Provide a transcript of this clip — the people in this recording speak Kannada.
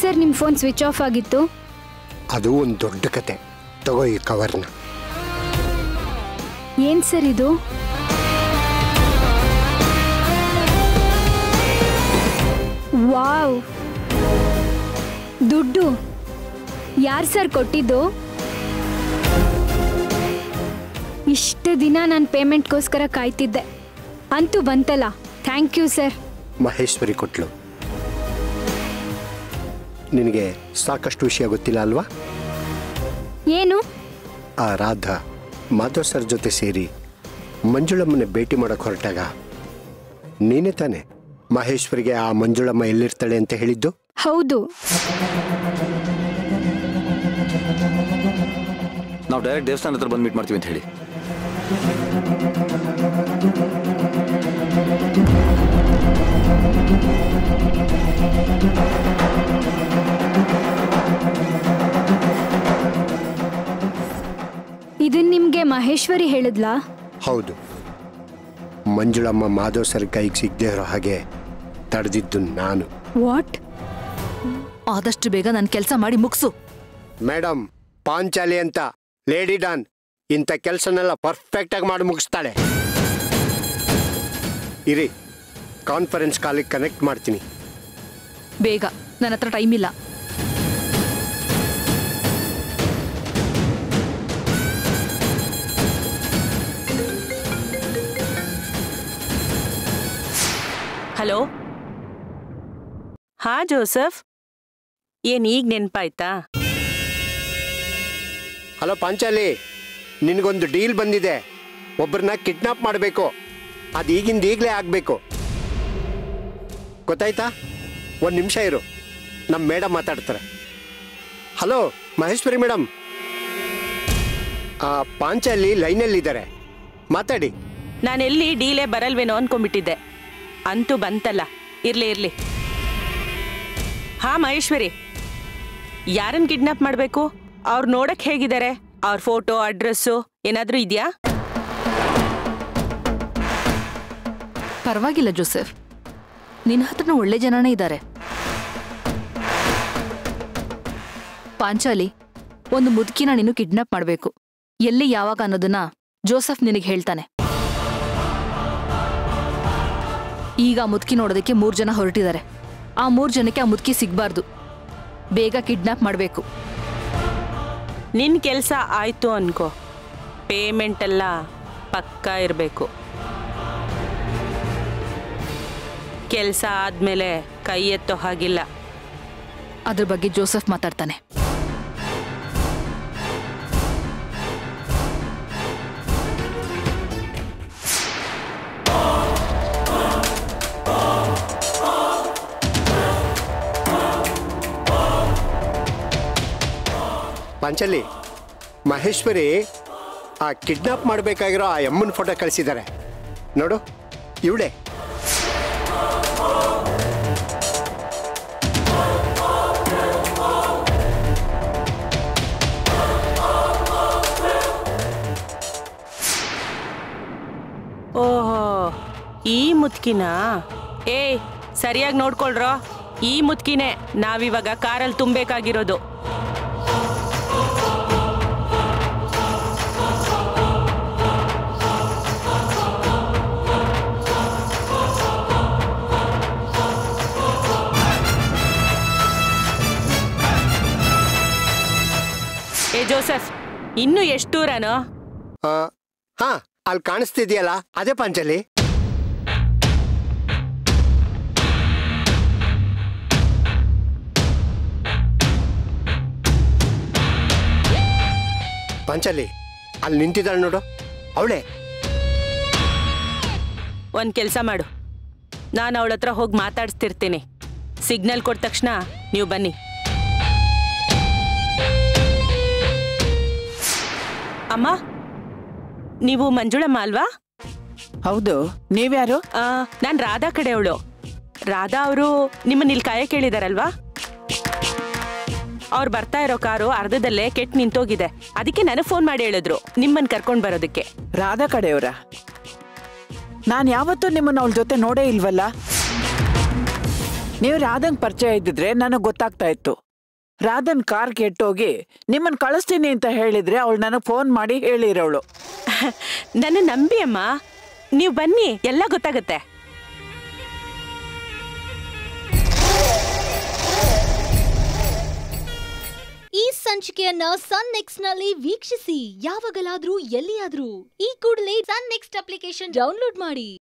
ಸರ್ ನಿಮ್ಮ ಫೋನ್ ಸ್ವಿಚ್ ಆಫ್ ಆಗಿತ್ತು ಅದು ಒಂದು ದೊಡ್ಡ ಕತೆ ತಗೋ ಈ ಕವರ್ನ ಏನ್ ಸರ್ ಇದು ವಾವ್ ದುಡ್ಡು ಯಾರು ಸರ್ ಕೊಟ್ಟಿದ್ದು ಇಷ್ಟು ದಿನ ನಾನು ಪೇಮೆಂಟ್ಗೋಸ್ಕರ ಕಾಯ್ತಿದ್ದೆ ಅಂತೂ ಬಂತಲ್ಲ ಥ್ಯಾಂಕ್ ಯು ಸರ್ ಮಹೇಶ್ವರಿ ಕೊಟ್ಲು ನಿನಗೆ ಸಾಕಷ್ಟು ವಿಷಯ ಗೊತ್ತಿಲ್ಲ ಅಲ್ವಾ ಏನು ಆ ರಾಧಾ ಮಾಧವ್ ಸರ್ ಜೊತೆ ಸೇರಿ ಮಂಜುಳಮ್ಮನ ಭೇಟಿ ಮಾಡಕ್ಕೆ ಹೊರಟಾಗ ನೀನೇ ತಾನೆ ಮಹೇಶ್ವರಿಗೆ ಆ ಮಂಜುಳಮ್ಮ ಎಲ್ಲಿರ್ತಾಳೆ ಅಂತ ಹೇಳಿದ್ದು ಹೌದು ನಾವು ಡೈರೆಕ್ಟ್ ದೇವಸ್ಥಾನ ಹತ್ರ ಬಂದು ಮೀಟ್ ಮಾಡ್ತೀವಿ ಅಂತ ಹೇಳಿ ಇದನ್ ನಿಮ್ಗೆ ಮಹೇಶ್ವರಿ ಹೇಳಿದ್ಲಾ ಹೌದು ಮಂಜುಳಮ್ಮ ಮಾಧವ್ ಸರ್ ಕೈಗೆ ಸಿಗದೆ ಇರೋ ಹಾಗೆ ತಡೆದಿದ್ದು ನಾನು ವಾಟ್ ಆದಷ್ಟು ಬೇಗ ನನ್ನ ಕೆಲಸ ಮಾಡಿ ಮುಗಿಸು ಮೇಡಮ್ ಪಾಂಚಾಲಿ ಅಂತ ಲೇಡಿ ಡಾನ್ ಇಂಥ ಕೆಲಸನೆಲ್ಲ ಪರ್ಫೆಕ್ಟಾಗಿ ಮಾಡಿ ಮುಗಿಸ್ತಾಳೆ ಇರಿ ಕಾನ್ಫರೆನ್ಸ್ ಕಾಲಿಗೆ ಕನೆಕ್ಟ್ ಮಾಡ್ತೀನಿ ಬೇಗ ನನ್ನ ಹತ್ರ ಟೈಮ್ ಇಲ್ಲ ಹಲೋ ಹಾ ಜೋಸಫ್ ಏನ್ ಈಗ ನೆನ್ಪಾಯ್ತಾ ಹಲೋ ಪಾಂಚಾಲಿ ನಿನಗೊಂದು ಡೀಲ್ ಬಂದಿದೆ ಒಬ್ಬರನ್ನ ಕಿಡ್ನಾಪ್ ಮಾಡಬೇಕು ಅದು ಈಗಿಂದ ಈಗಲೇ ಆಗಬೇಕು ಗೊತ್ತಾಯ್ತಾ ಒಂದು ನಿಮಿಷ ಇರು ನಮ್ಮ ಮೇಡಮ್ ಮಾತಾಡ್ತಾರೆ ಹಲೋ ಮಹೇಶ್ವರಿ ಮೇಡಮ್ ಆ ಪಾಂಚಾಲಿ ಲೈನಲ್ಲಿದ್ದಾರೆ ಮಾತಾಡಿ ನಾನೆಲ್ಲಿ ಡೀಲೇ ಬರಲ್ವೇನೋ ಅನ್ಕೊಂಡ್ಬಿಟ್ಟಿದ್ದೆ ಅಂತೂ ಬಂತಲ್ಲ ಇರ್ಲಿ ಇರ್ಲಿ ಹಾ ಮಹೇಶ್ವರಿ ಯಾರನ್ನ ಕಿಡ್ನಾಪ್ ಮಾಡಬೇಕು ಅವ್ರು ನೋಡಕ್ ಹೇಗಿದ್ದಾರೆ ಅವ್ರ ಫೋಟೋ ಅಡ್ರೆಸ್ಸು ಏನಾದ್ರೂ ಇದೆಯಾ ಪರವಾಗಿಲ್ಲ ಜೋಸೆಫ್ ನಿನ್ನ ಹತ್ರನೂ ಒಳ್ಳೆ ಜನನೇ ಇದ್ದಾರೆ ಪಾಂಚಾಲಿ ಒಂದು ಮುದುಕಿನ ನೀನು ಕಿಡ್ನಾಪ್ ಮಾಡಬೇಕು ಎಲ್ಲಿ ಯಾವಾಗ ಅನ್ನೋದನ್ನ ಜೋಸೆಫ್ ನಿನಗೆ ಹೇಳ್ತಾನೆ ಈಗ ಆ ಮುದುಕಿ ನೋಡೋದಕ್ಕೆ ಮೂರು ಜನ ಹೊರಟಿದ್ದಾರೆ ಆ ಮೂರು ಜನಕ್ಕೆ ಆ ಮುದುಕಿ ಸಿಗ್ಬಾರ್ದು ಬೇಗ ಕಿಡ್ನಾಪ್ ಮಾಡಬೇಕು ನಿನ್ ಕೆಲಸ ಆಯ್ತು ಅನ್ಕೋ ಪೇಮೆಂಟ್ ಎಲ್ಲ ಪಕ್ಕಾ ಇರಬೇಕು ಕೆಲಸ ಆದ್ಮೇಲೆ ಕೈ ಎತ್ತೋ ಹಾಗಿಲ್ಲ ಅದ್ರ ಬಗ್ಗೆ ಜೋಸೆಫ್ ಮಾತಾಡ್ತಾನೆ ಪಾಂಚಾಲಿ ಮಹೇಶ್ವರಿ ಆ ಕಿಡ್ನಾಪ್ ಮಾಡಬೇಕಾಗಿರೋ ಆ ಅಮ್ಮನ ಫೋಟೋ ಕಳಿಸಿದ್ದಾರೆ ನೋಡು ಇವಳೆ ಓಹೋ ಈ ಮುತ್ಕಿನ ಏಯ್ ಸರಿಯಾಗಿ ನೋಡ್ಕೊಳ್ರೋ ಈ ಮುತ್ಕಿನೇ ನಾವಿವಾಗ ಕಾರಲ್ಲಿ ತುಂಬಬೇಕಾಗಿರೋದು ಏ ಜೋಸೆಫ್ ಇನ್ನು ಎಷ್ಟು ದೂರನೋ ಆ, ಹಾ ಅಲ್ಲಿ ಕಾಣಿಸ್ತಿದ್ಯಲ್ಲ ಅದೇ ಪಾಂಚಾಲಿ ಪಾಂಚಾಲಿ ಅಲ್ಲಿ ನಿಂತಿದ್ದಾಳೆ ನೋಡು ಅವಳೆ ಒಂದು ಕೆಲಸ ಮಾಡು ನಾನು ಅವಳ ಹತ್ರ ಹೋಗಿ ಮಾತಾಡಿಸ್ತಿರ್ತೀನಿ ಸಿಗ್ನಲ್ ಕೊಟ್ಟ ತಕ್ಷಣ ನೀವು ಬನ್ನಿ ಅಮ್ಮ ನೀವು ಮಂಜುಳಮ್ಮ ಅಲ್ವಾ ಹೌದು ನೀವ್ಯಾರು ನಾನು ರಾಧಾ ಕಡೆಯವಳು ರಾಧಾ ಅವರು ನಿಮ್ಮನ್ನ ಇಲ್ಲಿ ಕಾಯ ಕೇಳಿದಾರಲ್ವಾ ಅವ್ರು ಬರ್ತಾ ಇರೋ ಕಾರು ಅರ್ಧದಲ್ಲೇ ಕೆಟ್ಟು ನಿಂತೋಗಿದೆ ಅದಕ್ಕೆ ನನಗೆ ಫೋನ್ ಮಾಡಿ ಹೇಳಿದ್ರು ನಿಮ್ಮನ್ನ ಕರ್ಕೊಂಡು ಬರೋದಕ್ಕೆ ರಾಧಾ ಕಡೆಯವರ ನಾನು ಯಾವತ್ತೂ ನಿಮ್ಮನ್ನ ಅವಳ ಜೊತೆ ನೋಡೇ ಇಲ್ವಲ್ಲ ನೀವು ರಾಧನ್ ಪರಿಚಯ ಇದ್ದಿದ್ರೆ ನನಗೆ ಗೊತ್ತಾಗ್ತಾ ಇತ್ತು ರಾಧನ್ ಕಾರ್ ಕೆಟ್ಟೋಗಿ ನಿಮ್ಮನ್ನ ಕಳಿಸ್ತೀನಿ ಅಂತ ಹೇಳಿದ್ರೆ ಅವಳು ನನಗೆ ಫೋನ್ ಮಾಡಿ ಹೇಳಿರೋಳು ನನ್ನ ನಂಬಿ ಅಮ್ಮ ನೀವು ಬನ್ನಿ ಎಲ್ಲ ಗೊತ್ತಾಗುತ್ತೆ ಈ ಸಂಚಿಕೆಯನ್ನ ಸನ್ ನೆಕ್ಸ್ಟ್ ನಲ್ಲಿ ವೀಕ್ಷಿಸಿ ಯಾವಾಗಲಾದ್ರೂ ಎಲ್ಲಿಯಾದ್ರೂ ಈ ಕೂಡಲೇ ಸನ್ ನೆಕ್ಸ್ಟ್ ಅಪ್ಲಿಕೇಶನ್ ಡೌನ್ಲೋಡ್ ಮಾಡಿ